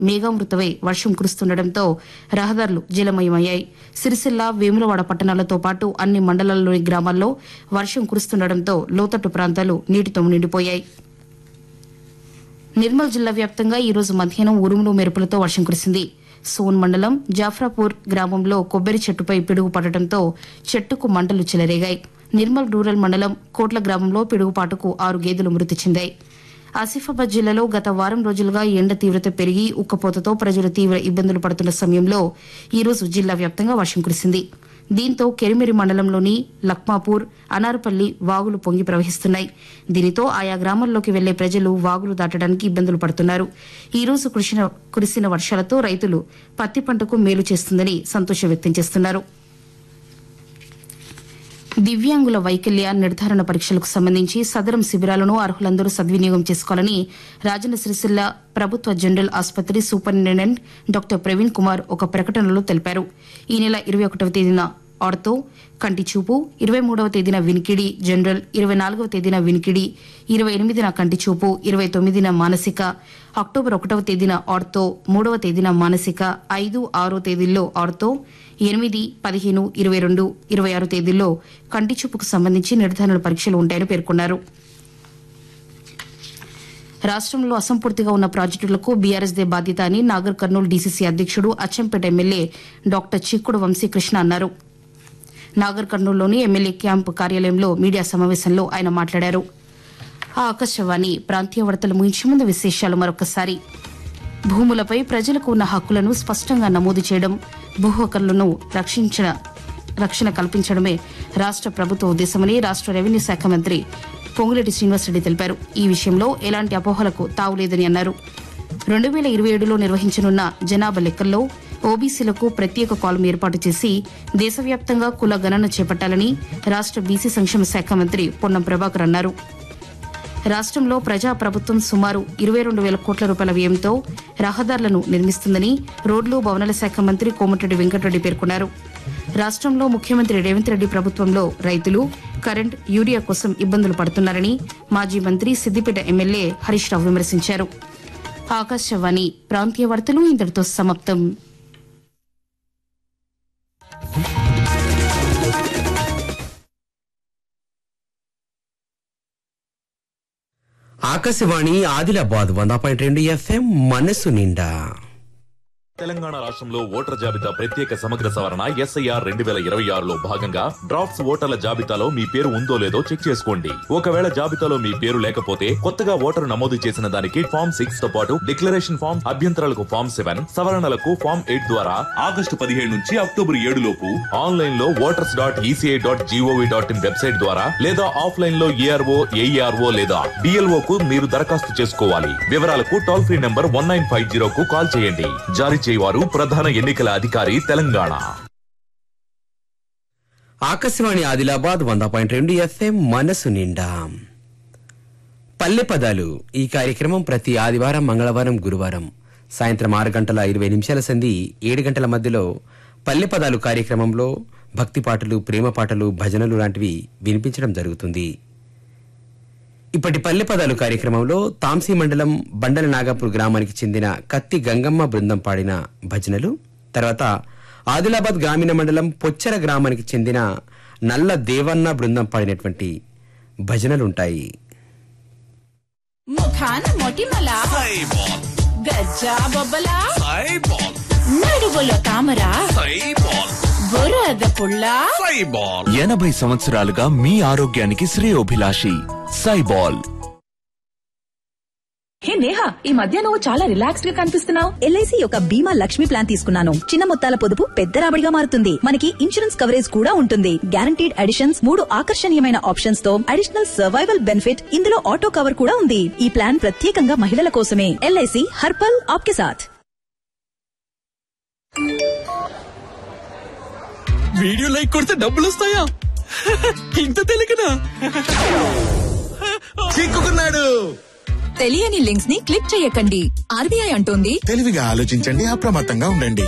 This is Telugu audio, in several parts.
మేఘామృతమై వర్షం కురుస్తుండటంతో రహదారులు జలమయమయ్యాయి సిరిసిల్ల వేములవాడ పట్టణాలతో పాటు అన్ని మండలాల్లోని గ్రామాల్లో వర్షం కురుస్తుండటంతో లోతట్టు ప్రాంతాలు నీటితో నిండిపోయాయి నిర్మల్ జిల్లా వ్యాప్తంగా ఈ రోజు మధ్యాహ్నం ఉరుములు మెరుపులతో వర్షం కురిసింది సోన్ మండలం జాఫ్రాపూర్ గ్రామంలో కొబ్బరి చెట్టుపై పిడుగు పడటంతో చెట్టుకు మంటలు చెలరేగాయి నిర్మల్ రూరల్ మండలం కోట్ల గ్రామంలో పిడుగుపాటుకు ఆరు గేదెలు మృతి చెందాయి ఆసిఫాబాద్ జిల్లాలో గత వారం రోజులుగా ఎండ తీవ్రత పెరిగి ఉక్కపోతతో ప్రజలు తీవ్ర ఇబ్బందులు పడుతున్న సమయంలో ఈ రోజు జిల్లా వ్యాప్తంగా వర్షం కురిసింది దీంతో కెరిమిరి మండలంలోని లక్మాపూర్ అనార్పల్లి వాగులు పొంగి ప్రవహిస్తున్నాయి దీనితో ఆయా గ్రామాల్లోకి వెళ్లే ప్రజలు వాగులు దాటడానికి ఇబ్బందులు పడుతున్నారు ఈ రోజు కురిసిన కురిసిన వర్షాలతో రైతులు పత్తి పంటకు మేలు చేస్తుందని సంతోషం వ్యక్తం చేస్తున్నారు దివ్యాంగుల వైకల్య నిర్ధారణ పరీక్షలకు సంబంధించి సదరం శిబిరాలను అర్హులందరూ సద్వినియోగం చేసుకోవాలని రాజన్న సిరిసిల్ల ప్రభుత్వ జనరల్ ఆసుపత్రి సూపరింటెండెంట్ డాక్టర్ ప్రవీణ్ కుమార్ ఒక ప్రకటనలో తెలిపారు ఈ నెల ఇరవై ఒకటవ తేదీన ఆర్తో కంటి చూపు ఇరవై మూడవ తేదీన వినికిడి జనరల్ ఇరవై నాలుగవ తేదీన వినికిడి ఇరవై ఎనిమిదిన కంటి చూపు ఇరవై తొమ్మిదిన మానసిక అక్టోబర్ ఒకటవ తేదీన ఆర్తో మూడవ తేదీన మానసిక ఐదు ఆరో తేదీల్లో ఆర్తో ఎనిమిది పదిహేను ఇరవై రెండు ఇరవై ఆరు తేదీల్లో కంటి చూపుకు సంబంధించి నిర్ధారణ పరీక్షలు ఉంటాయని పేర్కొన్నారు రాష్ట్రంలో అసంపూర్తిగా ఉన్న ప్రాజెక్టులకు బీఆర్ఎస్ దే బాధ్యత అని నాగర్ కర్నూలు డీసీసీ అధ్యక్షుడు అచ్చంపేట ఎమ్మెల్యే డాక్టర్ చిక్కుడు వంశీకృష్ణ అన్నారు నాగర్ కర్నూలులోని ఎమ్మెల్యే క్యాంపు కార్యాలయంలో మీడియా సమావేశంలో ఆయన మాట్లాడారు ఆ ఆకాశవాణి ప్రాంతీయ వార్తలు ముగించే ముందు విశేషాలు మరొకసారి భూములపై ప్రజలకు ఉన్న హక్కులను స్పష్టంగా నమోదు చేయడం భూ హక్కులను రక్షించిన రక్షణ కల్పించడమే రాష్ట ప్రభుత్వ ఉద్దేశమని రాష్ట రెవెన్యూ శాఖ మంత్రి పొంగులేటి శ్రీనివాసరెడ్డి తెలిపారు ఈ విషయంలో ఎలాంటి అపోహలకు తావులేదని అన్నారు రెండు వేల ఇరవై ఏడులో నిర్వహించనున్న జనాభా లెక్కల్లో ఓబీసీలకు ప్రత్యేక కాలం ఏర్పాటు చేసి దేశవ్యాప్తంగా కుల గణన చేపట్టాలని రాష్ట బీసీ సంక్షేమ శాఖ మంత్రి పొన్నం ప్రభాకర్ అన్నారు రాష్ట్రంలో ప్రజా ప్రభుత్వం సుమారు ఇరవై రెండు వేల కోట్ల రూపాయల వ్యయంతో రహదారులను నిర్మిస్తుందని రోడ్లు భవనాల శాఖ మంత్రి కోమటిరెడ్డి వెంకటరెడ్డి పేర్కొన్నారు రాష్ట్రంలో ముఖ్యమంత్రి రేవంత్ రెడ్డి ప్రభుత్వంలో రైతులు కరెంట్ యూరియా కోసం ఇబ్బందులు పడుతున్నారని మాజీ మంత్రి సిద్దిపేట ఎమ్మెల్యే హరీష్ రావు విమర్శించారు ఆకాశవాణి ప్రాంతీయ వార్తలు ఇంతటితో సమాప్తం ఆకాశవాణి ఆదిలాబాద్ వంద పాయింట్ రెండు ఎఫ్ఎం మనసు నిండా తెలంగాణ రాష్ట్రంలో ఓటర్ జాబితా ప్రత్యేక సమగ్ర సవరణ ఎస్ఐఆర్ రెండు వేల ఇరవై ఆరులో భాగంగా డ్రాఫ్ట్స్ ఓటర్ల జాబితాలో మీ పేరు ఉందో లేదో చెక్ చేసుకోండి ఒకవేళ జాబితాలో మీ పేరు లేకపోతే కొత్తగా ఓటరు నమోదు చేసిన దానికి ఫామ్ సిక్స్ తో పాటు డిక్లరేషన్ ఫామ్ అభ్యంతరాలకు ఫామ్ సెవెన్ సవరణలకు ఫామ్ ఎయిట్ ద్వారా ఆగస్టు పదిహేడు నుంచి అక్టోబర్ ఏడు లోపు ఆన్లైన్ లో voters dot ECI dot GOV dot in website ద్వారా లేదా ఆఫ్లైన్ లో ఏఆర్ఓ ఏఈఆర్ఓ లేదా డిఎల్ఓ కు మీరు దరఖాస్తు చేసుకోవాలి వివరాలకు toll free number one nine five zero కు కాల్ చేయండి జారీ చేయవారు ప్రధాన ఎన్నికల అధికారి తెలంగాణ ఆకాశవాణి ఆదిలాబాద్ వంద పాయింట్ రెండు ఎఫ్ఎం మనసు నిండా పల్లె పదాలు ఈ కార్యక్రమం ప్రతి ఆదివారం మంగళవారం గురువారం సాయంత్రం ఆరు గంటల ఇరవై నిమిషాల సంధి ఏడు గంటల మధ్యలో పల్లె పదాలు కార్యక్రమంలో భక్తి పాటలు ప్రేమ పాటలు భజనలు లాంటివి వినిపించడం జరుగుతుంది ఇప్పటి పల్లె పదాలు కార్యక్రమంలో తాంసీ మండలం బండల నాగాపూర్ గ్రామానికి చెందిన కత్తి గంగమ్మ బృందం పాడిన భజనలు తర్వాత ఆదిలాబాద్ గ్రామీణ మండలం పొచ్చర గ్రామానికి చెందిన నల్ల దేవన్న బృందం పాడినటువంటి భజనలుంటాయి ముఖాన మొటిమల గజ్జా బొబ్బల నడువులో తామర బురద పుల్ల ఎనభై సంవత్సరాలుగా మీ ఆరోగ్యానికి శ్రేయోభిలాషి సైబాల్ హే నేహా ఈ మధ్య నువ్వు చాలా రిలాక్స్డ్ గా కనిపిస్తున్నావు ఎల్ఐసి యొక్క బీమా లక్ష్మి ప్లాన్ తీసుకున్నాను చిన్న మొత్తాల పొదుపు పెద్ద రాబడిగా మారుతుంది మనకి ఇన్సూరెన్స్ కవరేజ్ కూడా ఉంటుంది గ్యారంటీడ్ అడిషన్స్ మూడు ఆకర్షణీయమైన ఆప్షన్స్ తో అడిషనల్ సర్వైవల్ బెనిఫిట్ ఇందులో ఆటో కవర్ కూడా ఉంది ఈ ప్లాన్ ప్రత్యేకంగా మహిళల కోసమే ఎల్ఐసి హర్పల్ ఆప్కే సాథ్ వీడియో లైక్ కొడితే డబ్బులు వస్తాయా ఇంత తెలియకనా చిక్కుకున్నాడు తెలియని లింక్స్ ని క్లిక్ చేయకండి ఆర్బీఐ అంటోంది తెలివిగా ఆలోచించండి అప్రమత్తంగా ఉండండి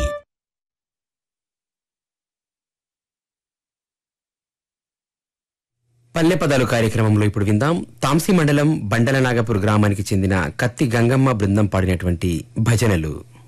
పల్లె పదాలు కార్యక్రమంలో ఇప్పుడు విందాం తాంసీ మండలం బండల నాగపూర్ గ్రామానికి చెందిన కత్తి గంగమ్మ బృందం పాడినటువంటి భజనలు